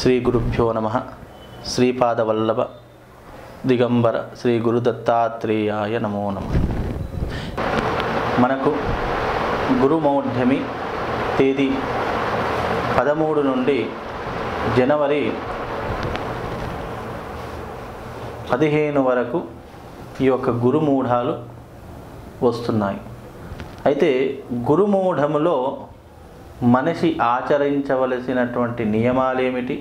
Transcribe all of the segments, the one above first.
శ్రీ గురుభ్యో నమ శ్రీపాదవల్లభ దిగంబర శ్రీ గురు దత్తాత్రేయాయ నమో నమ మనకు గురుమౌఢ్యమి తేదీ పదమూడు నుండి జనవరి పదిహేను వరకు ఈ యొక్క గురుమూఢాలు వస్తున్నాయి అయితే గురుమూఢములో మనిషి ఆచరించవలసినటువంటి నియమాలేమిటి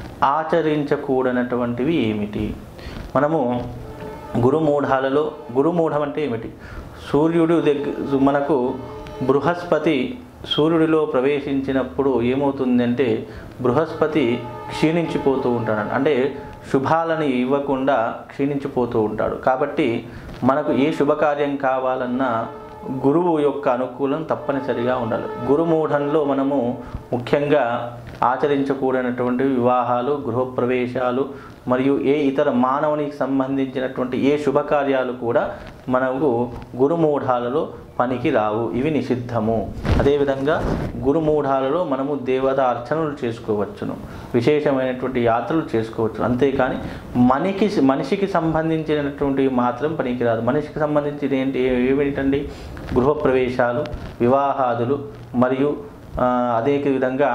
ఆచరించకూడనటువంటివి ఏమిటి మనము గురుమూఢాలలో గురుమూఢం అంటే ఏమిటి సూర్యుడు దగ్గర మనకు బృహస్పతి సూర్యుడిలో ప్రవేశించినప్పుడు ఏమవుతుందంటే బృహస్పతి క్షీణించిపోతూ ఉంటాడు అంటే శుభాలని ఇవ్వకుండా క్షీణించిపోతూ ఉంటాడు కాబట్టి మనకు ఏ శుభకార్యం కావాలన్నా గురువు యొక్క అనుకూలం తప్పనిసరిగా ఉండాలి గురుమూఢంలో మనము ముఖ్యంగా ఆచరించకూడనటువంటి వివాహాలు గృహప్రవేశాలు మరియు ఏ ఇతర మానవునికి సంబంధించినటువంటి ఏ శుభకార్యాలు కూడా మనకు గురుమూఢాలలో పనికి రావు ఇవి నిషిద్ధము అదేవిధంగా గురుమూఢాలలో మనము దేవత అర్చనలు చేసుకోవచ్చును విశేషమైనటువంటి యాత్రలు చేసుకోవచ్చు అంతేకాని మనకి మనిషికి సంబంధించినటువంటివి మాత్రం పనికిరాదు మనిషికి సంబంధించిన ఏంటి ఏమిటండి గృహప్రవేశాలు వివాహాదులు మరియు ఆ, అదే విధంగా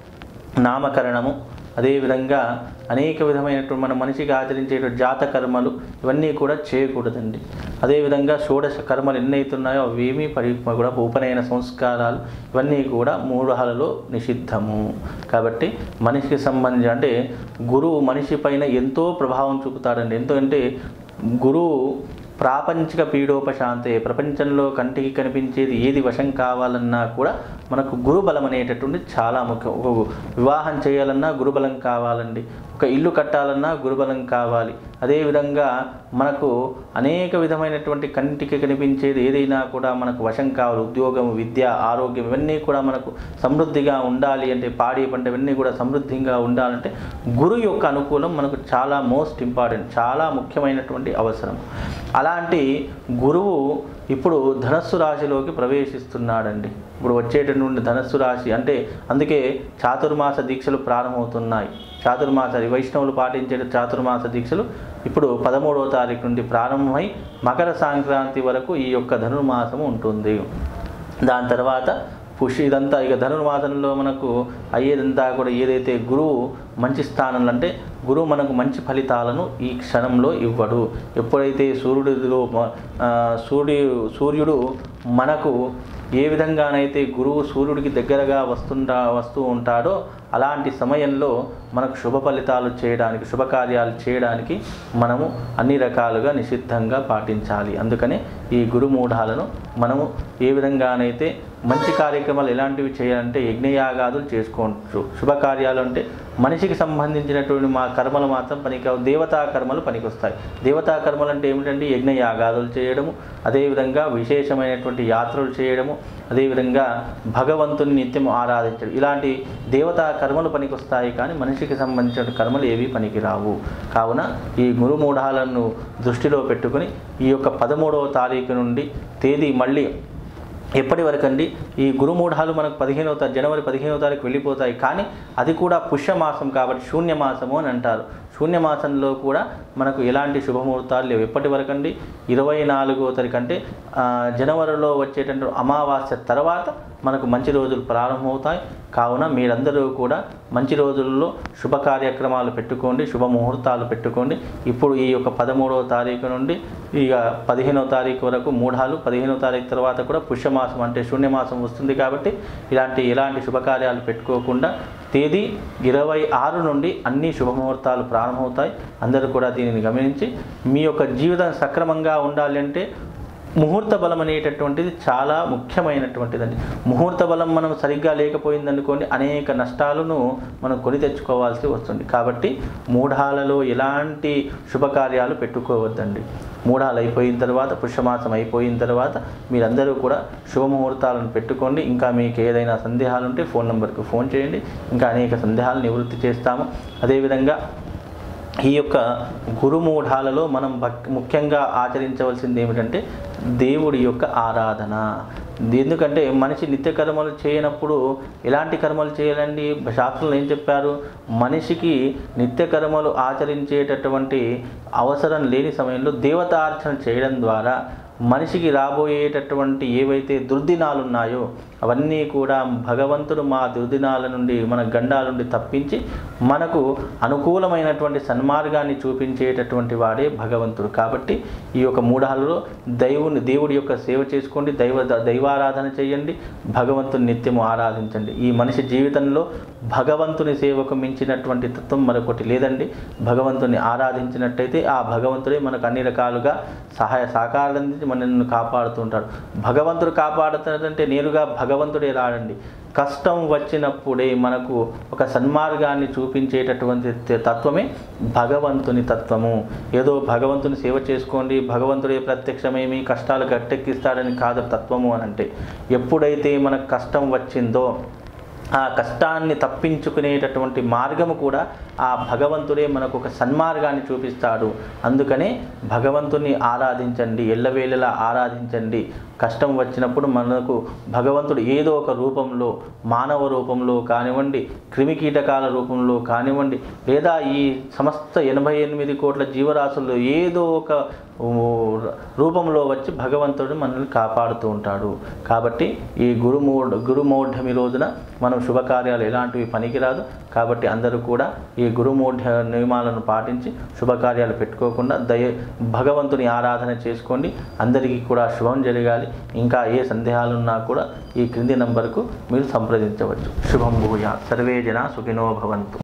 నామకరణము అదేవిధంగా అనేక విధమైనటువంటి మన మనిషికి ఆచరించే జాతకర్మలు ఇవన్నీ కూడా చేయకూడదండి అదేవిధంగా షోడశ కర్మలు ఎన్నైతున్నాయో అవేమీ పరి కూడా ఉపనయన సంస్కారాలు ఇవన్నీ కూడా మూఢాలలో నిషిద్ధము కాబట్టి మనిషికి సంబంధించి అంటే గురువు మనిషి పైన ఎంతో ప్రభావం చూపుతాడండి ఎంతో అంటే గురువు ప్రాపంచిక పీడోపశాంతే ప్రపంచంలో కంటికి కనిపించేది ఏది వశం కావాలన్నా కూడా మనకు గురుబలం అనేటటువంటి చాలా ముఖ్యం ఒక వివాహం చేయాలన్నా గురుబలం కావాలండి ఒక ఇల్లు కట్టాలన్నా గురుబలం కావాలి అదేవిధంగా మనకు అనేక విధమైనటువంటి కంటికి కనిపించేది ఏదైనా కూడా మనకు వశం కావాలి ఉద్యోగం విద్య ఆరోగ్యం ఇవన్నీ కూడా మనకు సమృద్ధిగా ఉండాలి అంటే పాడి పంట ఇవన్నీ కూడా సమృద్ధిగా ఉండాలంటే గురు యొక్క అనుకూలం మనకు చాలా మోస్ట్ ఇంపార్టెంట్ చాలా ముఖ్యమైనటువంటి అవసరం అలాంటి గురువు ఇప్పుడు ధనస్సు రాశిలోకి ప్రవేశిస్తున్నాడండి ఇప్పుడు వచ్చేటటువంటి ధనస్సు రాశి అంటే అందుకే చాతుర్మాస దీక్షలు ప్రారంభమవుతున్నాయి చాతుర్మాస వైష్ణవులు పాటించే చాతుర్మాస దీక్షలు ఇప్పుడు పదమూడవ తారీఖు నుండి ప్రారంభమై మకర సంక్రాంతి వరకు ఈ యొక్క ధనుర్మాసము ఉంటుంది దాని తర్వాత పుష్ ఇదంతా ఇక ధనుర్మాసంలో మనకు అయ్యేదంతా కూడా ఏదైతే గురువు మంచి స్థానంలో అంటే గురువు మనకు మంచి ఫలితాలను ఈ క్షణంలో ఇవ్వడు ఎప్పుడైతే సూర్యుడిలో మ- ఆ, సూర్యుడు సూర్యుడు మనకు ఏ విధంగానైతే గురువు సూర్యుడికి దగ్గరగా వస్తుంటా వస్తూ ఉంటాడో అలాంటి సమయంలో మనకు శుభ ఫలితాలు చేయడానికి శుభకార్యాలు చేయడానికి మనము అన్ని రకాలుగా నిషిద్ధంగా పాటించాలి అందుకనే ఈ గురుమూఢాలను మనము ఏ విధంగానైతే మంచి కార్యక్రమాలు ఎలాంటివి చేయాలంటే యజ్ఞయాగాదులు చేసుకోవచ్చు శుభకార్యాలు అంటే మనిషికి సంబంధించినటువంటి మా కర్మలు మాత్రం పనికి దేవతా కర్మలు పనికొస్తాయి దేవతా కర్మలు అంటే ఏమిటంటే యజ్ఞయాగాదులు చేయడము అదేవిధంగా విశేషమైనటువంటి యాత్రలు చేయడము అదేవిధంగా భగవంతుని నిత్యం ఆరాధించడం ఇలాంటి దేవతా కర్మలు పనికొస్తాయి కానీ మనిషికి సంబంధించిన కర్మలు ఏవి పనికిరావు కావున ఈ గురుమూఢాలను దృష్టిలో పెట్టుకుని ఈ యొక్క పదమూడవ తారీఖు నుండి తేదీ మళ్ళీ ఎప్పటి వరకు అండి ఈ గురుమూఢాలు మనకు పదిహేనవ తారీఖు జనవరి పదిహేనవ తారీఖు వెళ్ళిపోతాయి కానీ అది కూడా పుష్యమాసం కాబట్టి శూన్యమాసము అని అంటారు శూన్యమాసంలో కూడా మనకు ఎలాంటి శుభముహూర్తాలు లేవు ఎప్పటి వరకు అండి ఇరవై నాలుగో తారీఖు అంటే ఆ, జనవరిలో వచ్చేటటువంటి అమావాస్య తర్వాత మనకు మంచి రోజులు ప్రారంభమవుతాయి కావున మీరందరూ కూడా మంచి రోజుల్లో శుభ కార్యక్రమాలు పెట్టుకోండి శుభ ముహూర్తాలు పెట్టుకోండి ఇప్పుడు ఈ యొక్క పదమూడవ తారీఖు నుండి ఇక పదిహేనవ తారీఖు వరకు మూఢాలు పదిహేనవ తారీఖు తర్వాత కూడా పుష్యమాసం అంటే శూన్యమాసం వస్తుంది కాబట్టి ఇలాంటి ఎలాంటి శుభకార్యాలు పెట్టుకోకుండా తేదీ ఇరవై ఆరు నుండి అన్ని శుభముహూర్తాలు ప్రారంభమవుతాయి అందరూ కూడా దీనిని గమనించి మీ యొక్క జీవితం సక్రమంగా ఉండాలి అంటే ముహూర్త బలం అనేటటువంటిది చాలా ముఖ్యమైనటువంటిదండి ముహూర్త బలం మనం సరిగ్గా లేకపోయిందనుకోండి అనేక నష్టాలను మనం కొని తెచ్చుకోవాల్సి వస్తుంది కాబట్టి మూఢాలలో ఎలాంటి శుభకార్యాలు పెట్టుకోవద్దండి మూఢాలు అయిపోయిన తర్వాత పుష్యమాసం అయిపోయిన తర్వాత మీరందరూ కూడా శుభముహూర్తాలను పెట్టుకోండి ఇంకా మీకు ఏదైనా సందేహాలు ఉంటే ఫోన్ నెంబర్కి ఫోన్ చేయండి ఇంకా అనేక సందేహాలు నివృత్తి చేస్తాము అదేవిధంగా ఈ యొక్క గురుమూఢాలలో మనం భక్- ముఖ్యంగా ఆచరించవలసింది ఏమిటంటే దేవుడి యొక్క ఆరాధన ఎందుకంటే మనిషి నిత్య కర్మలు చేయనప్పుడు ఎలాంటి కర్మలు చేయాలండి శాస్త్రంలో ఏం చెప్పారు మనిషికి నిత్య కర్మలు ఆచరించేటటువంటి అవసరం లేని సమయంలో దేవతార్చన చేయడం ద్వారా మనిషికి రాబోయేటటువంటి ఏవైతే దుర్దినాలు ఉన్నాయో అవన్నీ కూడా భగవంతుడు మా దుర్దినాల నుండి మన గండాల నుండి తప్పించి మనకు అనుకూలమైనటువంటి సన్మార్గాన్ని చూపించేటటువంటి వాడే భగవంతుడు కాబట్టి ఈ యొక్క మూఢాలలో దైవుని దేవుడి యొక్క సేవ చేసుకోండి దైవ దైవారాధన చేయండి భగవంతుని నిత్యము ఆరాధించండి ఈ మనిషి జీవితంలో భగవంతుని సేవకు మించినటువంటి తత్వం మరొకటి లేదండి భగవంతుని ఆరాధించినట్టయితే ఆ భగవంతుడే మనకు అన్ని రకాలుగా సహాయ సహకారాలు అందించి మనల్ని కాపాడుతుంటాడు భగవంతుడు కాపాడుతాడంటే నేరుగా భగవంతుడే రాడండి కష్టం వచ్చినప్పుడే మనకు ఒక సన్మార్గాన్ని చూపించేటటువంటి త- తత్వమే భగవంతుని తత్వము ఏదో భగవంతుని సేవ చేసుకోండి భగవంతుడే ప్రత్యక్షమేమి కష్టాలు గట్టెక్కిస్తాడని కాదు తత్వము అని అంటే ఎప్పుడైతే మనకు కష్టం వచ్చిందో ఆ కష్టాన్ని తప్పించుకునేటటువంటి మార్గము కూడా ఆ భగవంతుడే మనకు ఒక సన్మార్గాన్ని చూపిస్తాడు అందుకనే భగవంతుని ఆరాధించండి ఎల్లవేళలా ఆరాధించండి కష్టం వచ్చినప్పుడు మనకు భగవంతుడు ఏదో ఒక రూపంలో మానవ రూపంలో కానివ్వండి క్రిమికీటకాల రూపంలో కానివ్వండి లేదా ఈ సమస్త ఎనభై ఎనిమిది కోట్ల జీవరాశుల్లో ఏదో ఒక ఊ, రూపంలో వచ్చి భగవంతుడు మనల్ని కాపాడుతూ ఉంటాడు కాబట్టి ఈ గురుమూఢ గురుమూఢమి రోజున మనం శుభకార్యాలు ఎలాంటివి పనికిరాదు కాబట్టి అందరూ కూడా ఈ గురుమూఢ నియమాలను పాటించి శుభకార్యాలు పెట్టుకోకుండా దయ భగవంతుని ఆరాధన చేసుకోండి అందరికీ కూడా శుభం జరగాలి ఇంకా ఏ సందేహాలున్నా కూడా ఈ క్రింది నంబర్కు మీరు సంప్రదించవచ్చు శుభం భూయా సర్వే జన సుఖినో భవంతు